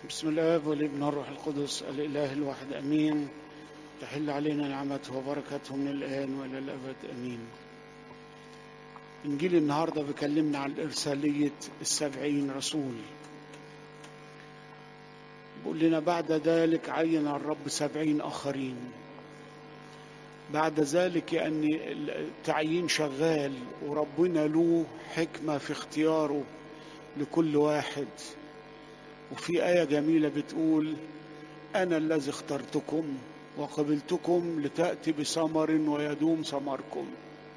بسم الله والابن والروح القدس الإله الواحد أمين تحل علينا نعمته وبركته من الآن وإلى الأبد أمين إنجيل النهاردة بيكلمنا عن إرسالية السبعين رسول بيقول لنا بعد ذلك عين الرب سبعين آخرين بعد ذلك يعني التعيين شغال وربنا له حكمة في اختياره لكل واحد وفي آية جميلة بتقول أنا الذي اخترتكم وقبلتكم لتأتي بثمر ويدوم ثمركم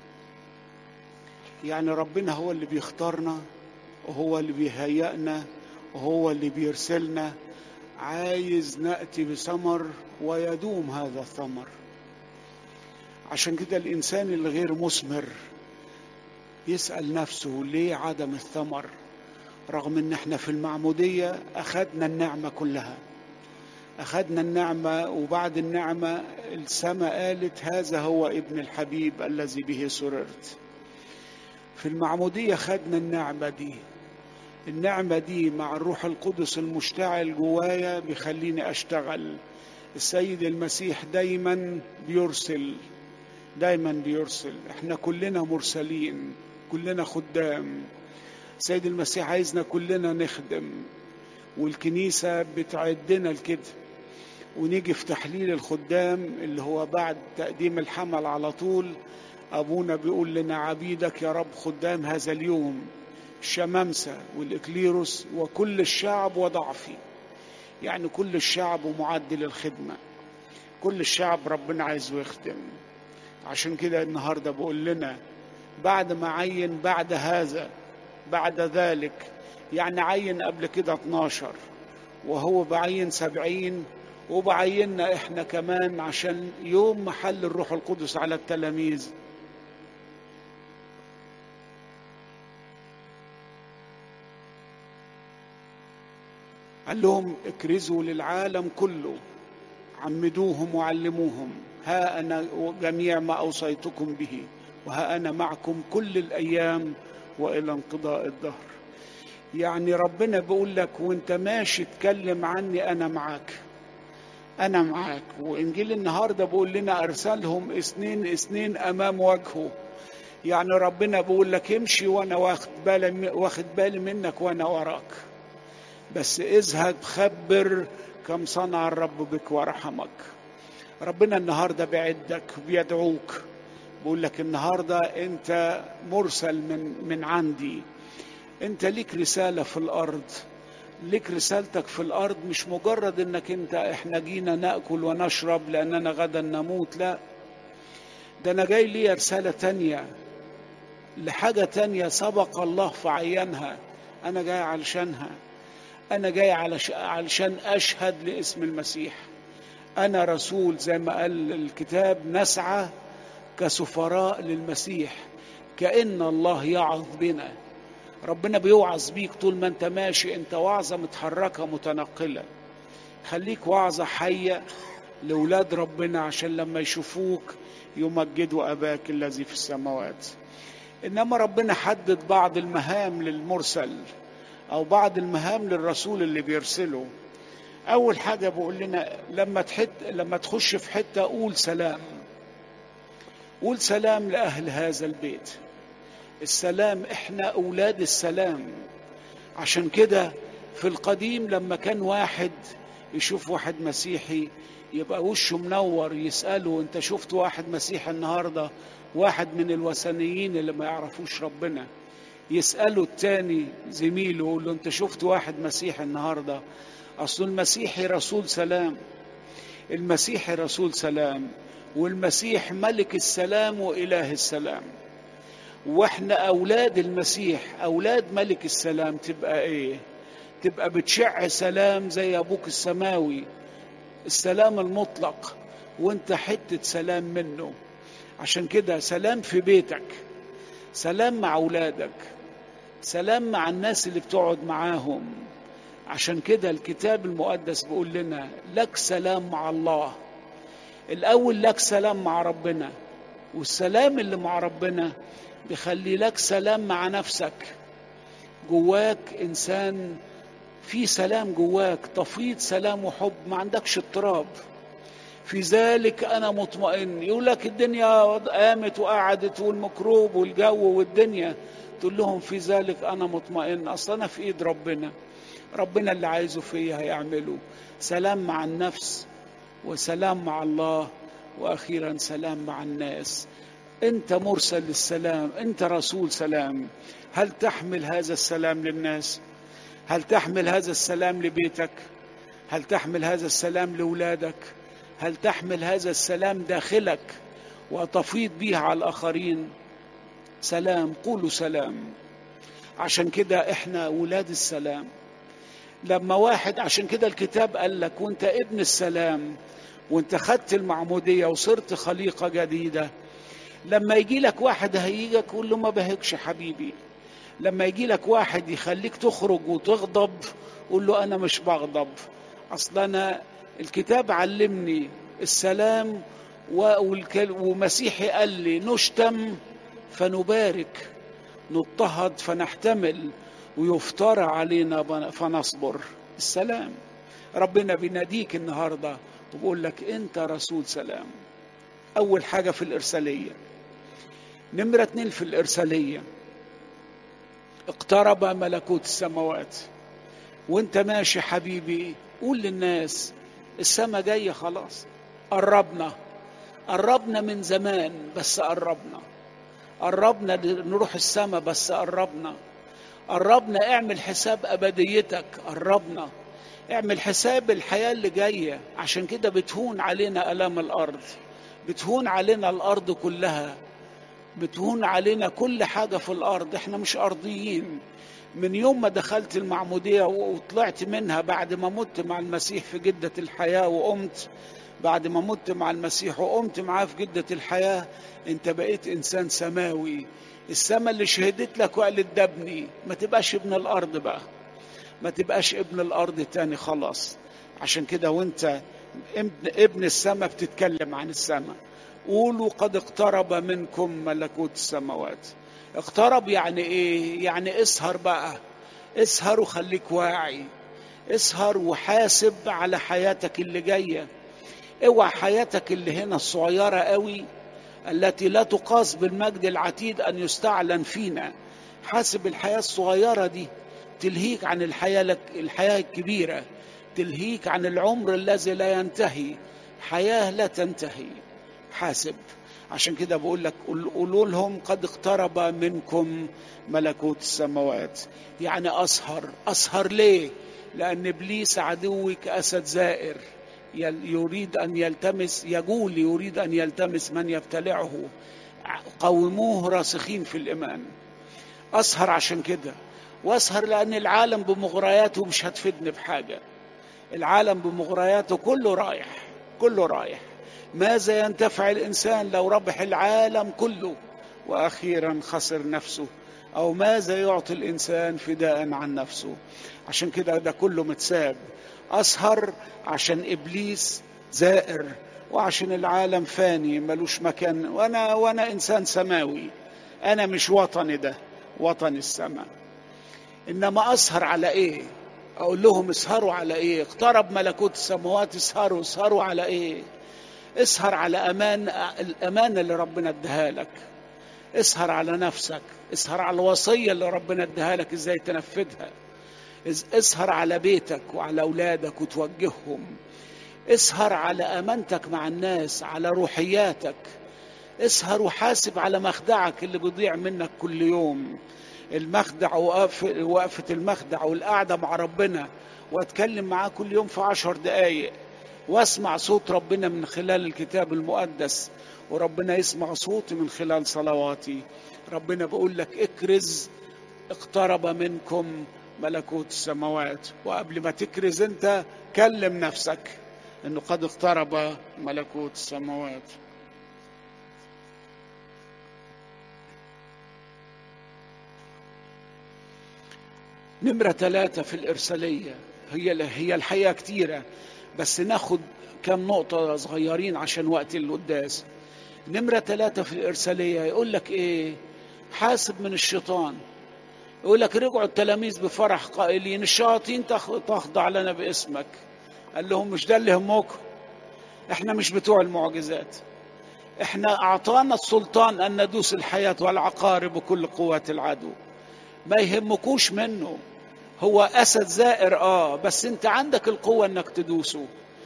يعني ربنا هو اللي بيختارنا وهو اللي بيهيئنا وهو اللي بيرسلنا عايز نأتي بثمر ويدوم هذا الثمر عشان كده الإنسان اللي غير مثمر يسأل نفسه ليه عدم الثمر رغم ان احنا في المعمودية اخدنا النعمة كلها اخدنا النعمة وبعد النعمة السماء قالت هذا هو ابن الحبيب الذي به سررت في المعمودية خدنا النعمة دي النعمة دي مع الروح القدس المشتعل جوايا بيخليني اشتغل السيد المسيح دايما بيرسل دايما بيرسل احنا كلنا مرسلين كلنا خدام سيد المسيح عايزنا كلنا نخدم والكنيسة بتعدنا لكده ونيجي في تحليل الخدام اللي هو بعد تقديم الحمل على طول أبونا بيقول لنا عبيدك يا رب خدام هذا اليوم الشمامسة والإكليروس وكل الشعب وضعفي يعني كل الشعب معد للخدمة كل الشعب ربنا عايزه يخدم عشان كده النهاردة بقول لنا بعد ما عين بعد هذا بعد ذلك يعني عين قبل كده 12 وهو بعين سبعين وبعيننا احنا كمان عشان يوم محل الروح القدس على التلاميذ قال لهم اكرزوا للعالم كله عمدوهم وعلموهم ها انا جميع ما اوصيتكم به وها انا معكم كل الايام والى انقضاء الدهر يعني ربنا بيقول لك وانت ماشي اتكلم عني انا معاك انا معاك وانجيل النهارده بيقول لنا ارسلهم اثنين اثنين امام وجهه يعني ربنا بيقول لك امشي وانا واخد بالي واخد بالي منك وانا وراك بس اذهب خبر كم صنع الرب بك ورحمك ربنا النهارده بيعدك بيدعوك بقول لك النهارده انت مرسل من من عندي انت ليك رساله في الارض ليك رسالتك في الارض مش مجرد انك انت احنا جينا ناكل ونشرب لاننا غدا نموت لا ده انا جاي لي رساله تانية لحاجه تانية سبق الله فعينها انا جاي علشانها انا جاي علشان اشهد لاسم المسيح انا رسول زي ما قال الكتاب نسعى كسفراء للمسيح كأن الله يعظ بنا ربنا بيوعظ بيك طول ما انت ماشي انت وعظة متحركة متنقلة خليك وعظة حية لولاد ربنا عشان لما يشوفوك يمجدوا أباك الذي في السماوات إنما ربنا حدد بعض المهام للمرسل أو بعض المهام للرسول اللي بيرسله أول حاجة بقول لنا لما تحت لما تخش في حتة قول سلام قول سلام لأهل هذا البيت السلام احنا أولاد السلام عشان كده في القديم لما كان واحد يشوف واحد مسيحي يبقى وشه منور يسأله انت شفت واحد مسيحي النهاردة واحد من الوثنيين اللي ما يعرفوش ربنا يسأله التاني زميله يقول له انت شفت واحد مسيحي النهاردة اصل المسيحي رسول سلام المسيحي رسول سلام والمسيح ملك السلام وإله السلام واحنا أولاد المسيح أولاد ملك السلام تبقى إيه تبقى بتشع سلام زي أبوك السماوي السلام المطلق وانت حتة سلام منه عشان كده سلام في بيتك سلام مع أولادك سلام مع الناس اللي بتقعد معاهم عشان كده الكتاب المقدس بيقول لنا لك سلام مع الله الأول لك سلام مع ربنا والسلام اللي مع ربنا بيخلي لك سلام مع نفسك جواك إنسان في سلام جواك تفيض سلام وحب ما عندكش اضطراب في ذلك انا مطمئن يقول لك الدنيا قامت وقعدت والميكروب والجو والدنيا تقول لهم في ذلك انا مطمئن اصل انا في ايد ربنا ربنا اللي عايزه فيا هيعمله سلام مع النفس وسلام مع الله واخيرا سلام مع الناس انت مرسل للسلام انت رسول سلام هل تحمل هذا السلام للناس هل تحمل هذا السلام لبيتك هل تحمل هذا السلام لاولادك هل تحمل هذا السلام داخلك وتفيض به على الاخرين سلام قولوا سلام عشان كده احنا ولاد السلام لما واحد عشان كده الكتاب قال لك وانت ابن السلام وانت خدت المعموديه وصرت خليقه جديده لما يجي لك واحد هيجيك قول له ما بهكش حبيبي لما يجي لك واحد يخليك تخرج وتغضب قول له انا مش بغضب اصل انا الكتاب علمني السلام ومسيحي قال لي نشتم فنبارك نضطهد فنحتمل ويفترى علينا فنصبر السلام ربنا بيناديك النهارده وبقول لك انت رسول سلام اول حاجه في الارساليه نمره اتنين في الارساليه اقترب ملكوت السماوات وانت ماشي حبيبي قول للناس السما جايه خلاص قربنا قربنا من زمان بس قربنا قربنا نروح السما بس قربنا قربنا اعمل حساب ابديتك قربنا اعمل حساب الحياه اللي جايه عشان كده بتهون علينا الام الارض بتهون علينا الارض كلها بتهون علينا كل حاجه في الارض احنا مش ارضيين من يوم ما دخلت المعموديه وطلعت منها بعد ما مت مع المسيح في جده الحياه وقمت بعد ما مت مع المسيح وقمت معاه في جده الحياه انت بقيت انسان سماوي السما اللي شهدت لك وقالت ده ابني ما تبقاش ابن الارض بقى ما تبقاش ابن الارض تاني خلاص عشان كده وانت ابن السما بتتكلم عن السما قولوا قد اقترب منكم ملكوت السماوات اقترب يعني ايه يعني اسهر بقى اسهر وخليك واعي اسهر وحاسب على حياتك اللي جايه اوعى حياتك اللي هنا الصغيره قوي التي لا تقاس بالمجد العتيد ان يستعلن فينا حاسب الحياه الصغيره دي تلهيك عن الحياه الحياه الكبيره تلهيك عن العمر الذي لا ينتهي حياه لا تنتهي حاسب عشان كده بقول لك قولوا لهم قد اقترب منكم ملكوت السماوات يعني اسهر اسهر ليه لان ابليس عدوك اسد زائر يريد ان يلتمس يقول يريد ان يلتمس من يبتلعه قوموه راسخين في الايمان اسهر عشان كده واسهر لان العالم بمغرياته مش هتفيدني بحاجه العالم بمغرياته كله رايح كله رايح ماذا ينتفع الانسان لو ربح العالم كله واخيرا خسر نفسه او ماذا يعطي الانسان فداء عن نفسه عشان كده ده كله متساب اسهر عشان ابليس زائر وعشان العالم فاني ملوش مكان وانا وانا انسان سماوي انا مش وطني ده وطن السماء انما اسهر على ايه اقول لهم اسهروا على ايه اقترب ملكوت السماوات اسهروا اسهروا على ايه اسهر على امان الامان اللي ربنا اداها لك اسهر على نفسك اسهر على الوصيه اللي ربنا اداها لك ازاي تنفذها اسهر على بيتك وعلى اولادك وتوجههم اسهر على امانتك مع الناس على روحياتك اسهر وحاسب على مخدعك اللي بيضيع منك كل يوم المخدع وقفة المخدع والقعدة مع ربنا واتكلم معاه كل يوم في عشر دقايق واسمع صوت ربنا من خلال الكتاب المقدس وربنا يسمع صوتي من خلال صلواتي ربنا بيقول لك اكرز اقترب منكم ملكوت السماوات وقبل ما تكرز انت كلم نفسك انه قد اقترب ملكوت السماوات نمرة ثلاثة في الإرسالية هي هي الحقيقة كتيرة بس ناخد كم نقطة صغيرين عشان وقت القداس نمرة ثلاثة في الإرسالية يقول لك إيه حاسب من الشيطان يقول لك رجعوا التلاميذ بفرح قائلين الشياطين تخضع لنا باسمك قال لهم مش ده اللي همكم احنا مش بتوع المعجزات احنا اعطانا السلطان ان ندوس الحياه والعقارب وكل قوات العدو ما يهمكوش منه هو اسد زائر اه بس انت عندك القوه انك تدوسه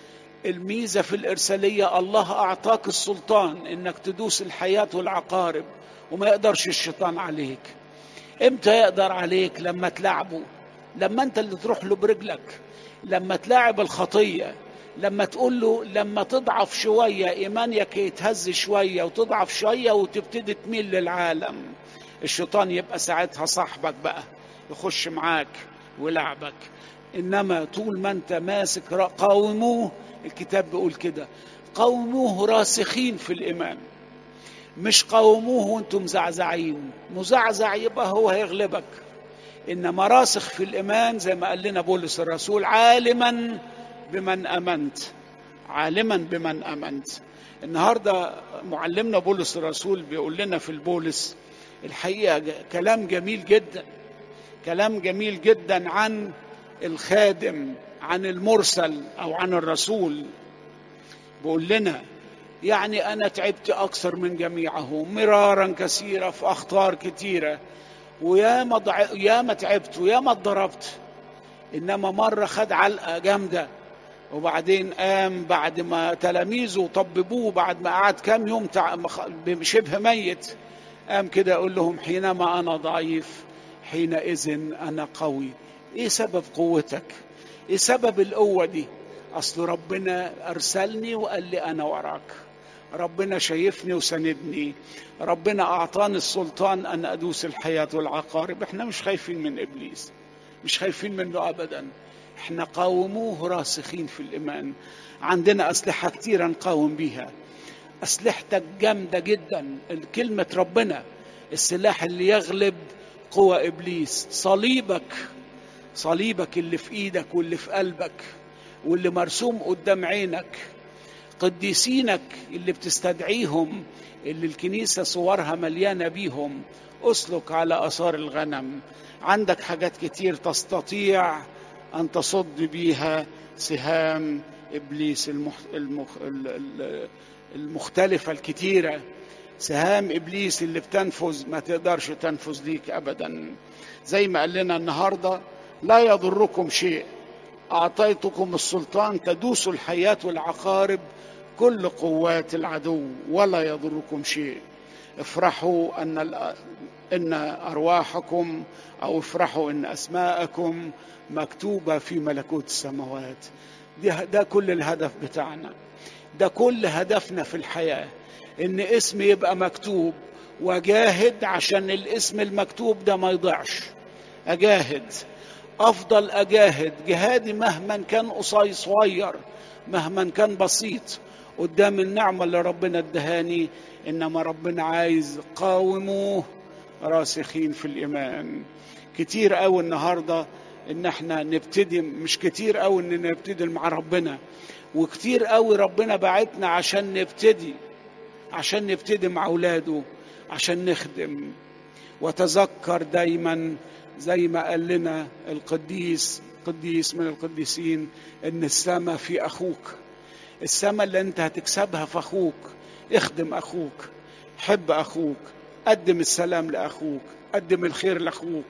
الميزه في الارساليه الله اعطاك السلطان انك تدوس الحياه والعقارب وما يقدرش الشيطان عليك امتى يقدر عليك لما تلعبه لما انت اللي تروح له برجلك لما تلاعب الخطيه لما تقول له لما تضعف شويه ايمانك يتهز شويه وتضعف شويه وتبتدي تميل للعالم الشيطان يبقى ساعتها صاحبك بقى يخش معاك ولعبك انما طول ما انت ماسك قاوموه الكتاب بيقول كده قاوموه راسخين في الايمان مش قاوموه وانتم مزعزعين مزعزع يبقى هو هيغلبك انما راسخ في الايمان زي ما قال لنا بولس الرسول عالما بمن امنت عالما بمن امنت النهارده معلمنا بولس الرسول بيقول لنا في البولس الحقيقه كلام جميل جدا كلام جميل جدا عن الخادم عن المرسل او عن الرسول بيقول لنا يعني انا تعبت اكثر من جميعه مرارا كثيرا في اخطار كثيره ويا ما ضع... يا ما تعبت ويا ما اتضربت انما مره خد علقه جامده وبعدين قام بعد ما تلاميذه طببوه بعد ما قعد كام يوم تع... شبه ميت قام كده يقول لهم حينما انا ضعيف حينئذ انا قوي ايه سبب قوتك ايه سبب القوه دي اصل ربنا ارسلني وقال لي انا وراك ربنا شايفني وسندني ربنا اعطاني السلطان ان ادوس الحياه والعقارب احنا مش خايفين من ابليس مش خايفين منه ابدا احنا قاوموه راسخين في الايمان عندنا اسلحه كتيره نقاوم بيها اسلحتك جامده جدا كلمه ربنا السلاح اللي يغلب قوى ابليس صليبك صليبك اللي في ايدك واللي في قلبك واللي مرسوم قدام عينك قديسينك اللي بتستدعيهم اللي الكنيسة صورها مليانة بيهم أسلك على آثار الغنم عندك حاجات كتير تستطيع أن تصد بيها سهام إبليس المخ... المخ... المختلفة الكتيرة سهام إبليس اللي بتنفذ ما تقدرش تنفذ ليك أبدا زي ما قال لنا النهاردة لا يضركم شيء أعطيتكم السلطان تدوسوا الحياة والعقارب كل قوات العدو ولا يضركم شيء افرحوا أن إن أرواحكم أو افرحوا إن أسماءكم مكتوبة في ملكوت السماوات ده, ده كل الهدف بتاعنا ده كل هدفنا في الحياة إن اسم يبقى مكتوب وجاهد عشان الاسم المكتوب ده ما يضيعش أجاهد افضل اجاهد جهادي مهما كان قصي صغير مهما كان بسيط قدام النعمه اللي ربنا ادهاني انما ربنا عايز قاوموه راسخين في الايمان كتير قوي النهارده ان احنا نبتدي مش كتير قوي ان نبتدي مع ربنا وكتير قوي ربنا بعتنا عشان نبتدي عشان نبتدي مع اولاده عشان نخدم وتذكر دايما زي ما قال لنا القديس قديس من القديسين ان السماء في اخوك السماء اللي انت هتكسبها في اخوك اخدم اخوك حب اخوك قدم السلام لاخوك قدم الخير لاخوك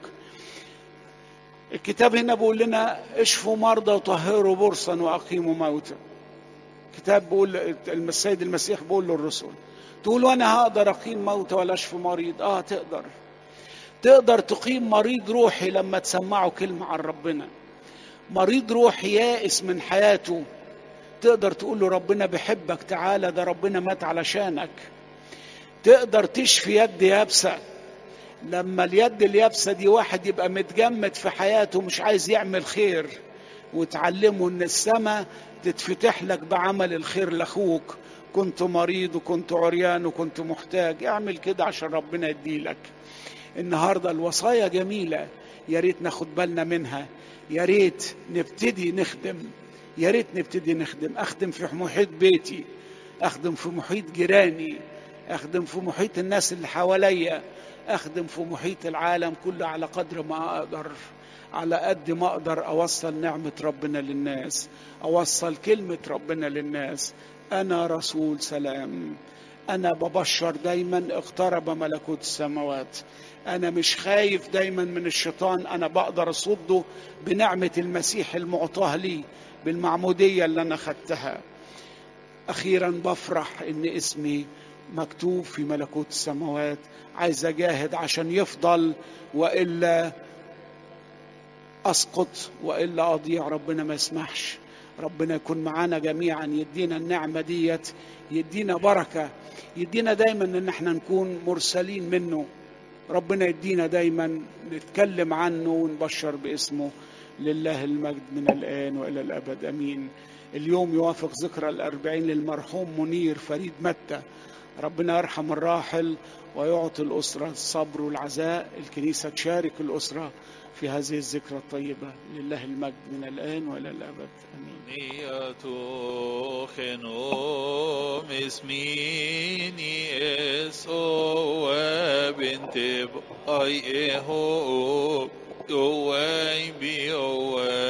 الكتاب هنا بيقول لنا اشفوا مرضى وطهروا برصا واقيموا موتى كتاب بيقول السيد المسيح بيقول للرسل تقول وانا هقدر اقيم موتى ولا اشفي مريض اه تقدر تقدر تقيم مريض روحي لما تسمعه كلمة عن ربنا مريض روحي يائس من حياته تقدر تقول له ربنا بحبك تعالى ده ربنا مات علشانك تقدر تشفي يد يابسة لما اليد اليابسة دي واحد يبقى متجمد في حياته مش عايز يعمل خير وتعلمه ان السماء تتفتح لك بعمل الخير لاخوك كنت مريض وكنت عريان وكنت محتاج اعمل كده عشان ربنا يديلك النهارده الوصايا جميله يا ريت ناخد بالنا منها يا ريت نبتدي نخدم يا ريت نبتدي نخدم اخدم في محيط بيتي اخدم في محيط جيراني اخدم في محيط الناس اللي حواليا اخدم في محيط العالم كله على قدر ما اقدر على قد ما اقدر اوصل نعمه ربنا للناس اوصل كلمه ربنا للناس انا رسول سلام انا ببشر دايما اقترب ملكوت السماوات انا مش خايف دايما من الشيطان انا بقدر اصده بنعمه المسيح المعطاه لي بالمعموديه اللي انا خدتها اخيرا بفرح ان اسمي مكتوب في ملكوت السماوات عايز اجاهد عشان يفضل والا اسقط والا اضيع ربنا ما يسمحش ربنا يكون معانا جميعا يدينا النعمه ديت يدينا بركه يدينا دايما ان احنا نكون مرسلين منه ربنا يدينا دايما نتكلم عنه ونبشر باسمه لله المجد من الآن وإلى الأبد أمين اليوم يوافق ذكرى الأربعين للمرحوم منير فريد متى ربنا يرحم الراحل ويعطي الأسرة الصبر والعزاء الكنيسة تشارك الأسرة في هذه الذكرى الطيبة لله المجد من الآن وإلى الأبد أمين نياتو خنوم اسميني اسو بنت اي اهو اوي بي اوي